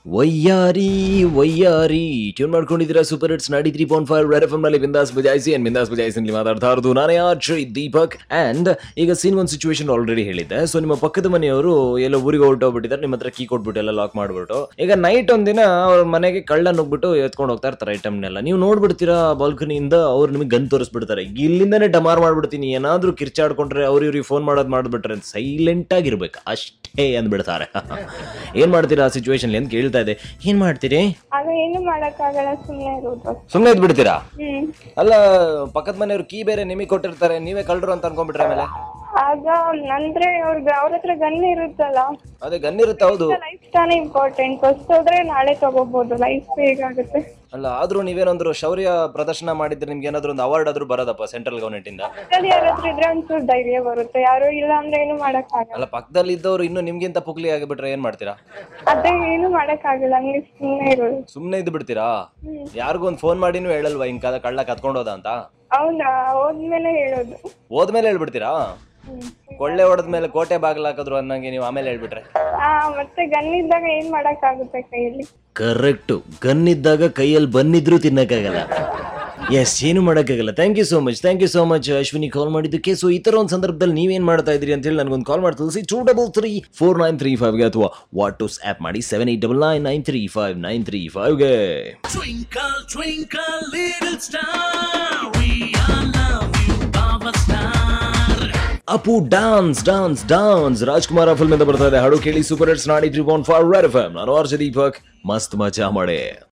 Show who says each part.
Speaker 1: ವಯ್ಯಾರಿ ವಯ್ಯಾರಿ ಟ್ಯೂನ್ ಮಾಡ್ಕೊಂಡಿದ್ದೀರಾ super hits ninety three point five Red F ನಲ್ಲಿ ಬಿಂದಾಸ್ ಬಜಾಯಿಸಿ ಅಂಡ್ ಬಿಂದಾಸ್ ಬಜಾಯಿಸಿ ಮಾತಾಡ್ತಾ ಇರೋದು ನಾನೇ ಅಕ್ಷಯ್ ದೀಪಕ್ ಅಂಡ್ ಈಗ ಸೀನ್ ಒಂದು ಸಿಚುವೇಶನ್ ಆಲ್ರೆಡಿ ಹೇಳಿದ್ದೆ ಸೊ ನಿಮ್ಮ ಪಕ್ಕದ ಮನೆಯವರು ಎಲ್ಲೋ ಊರಿಗೆ ಹೊರಟೋಗ್ಬಿಟ್ಟಿದ್ದಾರೆ ನಿಮ್ಮ ಹತ್ರ ಕೀ ಕೊಟ್ಬಿಟ್ಟು ಎಲ್ಲ ಲಾಕ್ ಮಾಡ್ಬಿಟ್ಟು ಈಗ ನೈಟ್ ಒಂದಿನ ಅವ್ರ ಮನೆಗೆ ಕಳ್ಳ ನುಗ್ಬಿಟ್ಟು ಎತ್ಕೊಂಡು ಹೋಗ್ತಾ ಇರ್ತಾರೆ ಐಟಮ್ನೆಲ್ಲ ನೀವು ನೋಡ್ಬಿಡ್ತೀರಾ ಬಾಲ್ಕನಿಯಿಂದ ಅವ್ರು ನಿಮಗೆ ಗನ್ ತೋರಿಸ್ಬಿಡ್ತಾರೆ ಇಲ್ಲಿಂದನೇ ಡಮಾರ್ ಮಾಡ್ಬಿಡ್ತೀನಿ ಏನಾದ್ರೂ ಕಿರ್ಚಾಡ್ಕೊಂಡ್ರೆ ಅವ್ರ ಇವ್ರಿಗೆ ಫೋನ್ ಮಾಡೋದು ಮಾಡ್ಬಿಟ್ರೆ ಸೈಲೆಂಟ್ ಆಗಿರ್ಬೇಕು ಅಷ್ಟೇ ಅಂದ್ಬಿಡ್ತಾರೆ ಏನ್ ಮಾಡ್ತೀರಾ ಆ ಸಿಚುವೇಶನ್ ಅಂತ ಕೇಳ್ತಾ ಇದೆ ಏನ್ ಮಾಡ್ತೀರಿ
Speaker 2: ಆಗ ಏನು ಮಾಡಕ್ಕಾಗಲ್ಲ ಸುಮ್ಮನೆ ಇರೋದು
Speaker 1: ಸುಮ್ಮನೆ ಇದ್ಬಿಡ್ತೀರಾ
Speaker 2: ಹ್ಮ್
Speaker 1: ಅಲ್ಲ ಪಕ್ಕದ ಮನೆಯವ್ರು ಕೀ ಬೇರೆ ನಿಮಗೆ ಕೊಟ್ಟಿರ್ತಾರೆ ನೀವೇ ಕಳ್ರು ಅಂತ ಅನ್ಕೊಂಡ್ಬಿಟ್ರೆ ಆಮೇಲೆ
Speaker 2: ಆಗ ಅಂದ್ರೆ ಅವ್ರಿಗೆ ಅವ್ರ ಹತ್ರ ಗನ್ ಇರುತ್ತಲ್ಲ
Speaker 1: ಅದೇ ಗನ್ ಇರುತ್ತೆ ಹೌದು
Speaker 2: ಲೈಫ್ ತಾನೇ ಇಂಪಾರ್ಟೆಂಟ್ ಫಸ್ಟ್ ಹೋದ್ರೆ ನಾಳೆ ತಗೋಬಹುದು ಲೈಫ್ ಹೇಗಾಗುತ್ತೆ
Speaker 1: ಅಲ್ಲ ಆದ್ರೂ ನೀವೇನಾದ್ರು ಶೌರ್ಯ ಪ್ರದರ್ಶನ ಮಾಡಿದ್ರೆ ನಿಮ್ಗೆ ಏನಾದ್ರು ಒಂದು ಅವಾರ್ಡ್ ಆದ್ರೂ ಬರೋದಪ್ಪ ಸೆಂಟ್ರಲ್ ಗವರ್ಮೆಂಟ್ ಇಂದ
Speaker 2: ಅದ್ರಲ್ಲಿ ಯಾರ ಹತ್ರ ಇದ್ರೆ ಒಂಚೂರು ಧೈರ್ಯ ಬರುತ್ತೆ ಯಾರು ಇಲ್ಲ ಅಂದ್ರೆ ಏನು ಮಾಡಕ್ಕಾಗಲ್ಲ
Speaker 1: ಅಲ್ಲ ಪಕ್ಕದಲ್ಲಿ ಇದ್ದವ್ರು ಇನ್ನು ನಿಮ್ಗಿಂತ ಪುಕ್ಲಿ ಆಗಿಬಿಟ್ರೆ ಏನ್ ಮಾಡ್ತೀರಾ
Speaker 2: ಅದೇ ಏನು ಮಾಡಕ್ಕಾಗಲ್ಲ ಹಂಗೆ ಸುಮ್ಮನೆ ಇರೋದು
Speaker 1: ಸುಮ್ನೆ ಇದ್ದು ಬಿಡ್ತೀರಾ ಯಾರಿಗೂ ಒಂದು ಫೋನ್ ಮಾಡಿನೂ ಹೇಳಲ್ವಾ ಹಿಂಗ್ ಕದ ಕಳ್ಳ ಕತ್ಕೊಂಡು ಹೋದ ಅಂತ
Speaker 2: ಹೌದಾ ಹೋದ್ಮೇಲೆ ಹೇಳೋದು
Speaker 1: ಹೋದ್ಮೇಲೆ ಹೇಳ್ಬಿಡ್ತೀರಾ
Speaker 2: ಹ್ಮ್
Speaker 1: ಕೊಳ್ಳೆ ಹೊಡೆದ್ಮೇಲೆ ಕೋಟೆ ಬಾಗಿಲು ಹಾಕಿದ್ರು ಅನ್ನಂಗೆ ನೀವು ಆಮೇಲೆ ಹೇಳ್ಬಿಟ್ರೆ
Speaker 2: ಆ ಮತ್ತೆ ಗನ್ ಇದ್ದಾಗ ಏನ್ ಮಾಡಕ್ಕಾಗುತ್ತೆ ಕೈಯಲ್ಲಿ
Speaker 1: ಕರೆಕ್ಟು ಗನ್ ಇದ್ದಾಗ ಕೈಯಲ್ಲಿ ಬಂದಿದ್ರು ತಿನ್ನಕ್ಕಾಗಲ್ಲ ಎಸ್ ಏನು ಮಾಡೋಕ್ಕಾಗಲ್ಲ thank you so much thank you so much Ashwini call ಮಾಡಿದ್ದಕ್ಕೆ ಸೊ ಈ ಥರ ಒಂದು ಸಂದರ್ಭದಲ್ಲಿ ನೀವೇನು ಮಾಡ್ತಾ ಇದ್ರಿ ಅಂತ ಹೇಳಿ ನನಗೊಂದು ಕಾಲ್ ಮಾಡಿ ತಿಳಿಸಿ two double three four nine three ಫೈವ್ಗೆ ಅಥವಾ ವಾಟುಸ್ ಆ್ಯಪ್ ಮಾಡಿ seven eight double nine nine three five nine three ಫೈವ್ಗೆ
Speaker 3: Twinkle, twinkle, little star, we all love you, our star.
Speaker 1: Appu dance dance dance Rajkumar film ಇಂದ ಬರ್ತಾ ಇದೆ ಹಾಡು ಕೇಳಿ super hits ninety three point five Red F M ನಾನು RJ Deepak ಮಸ್ತ್ ಮಜಾ ಮಾಡೆ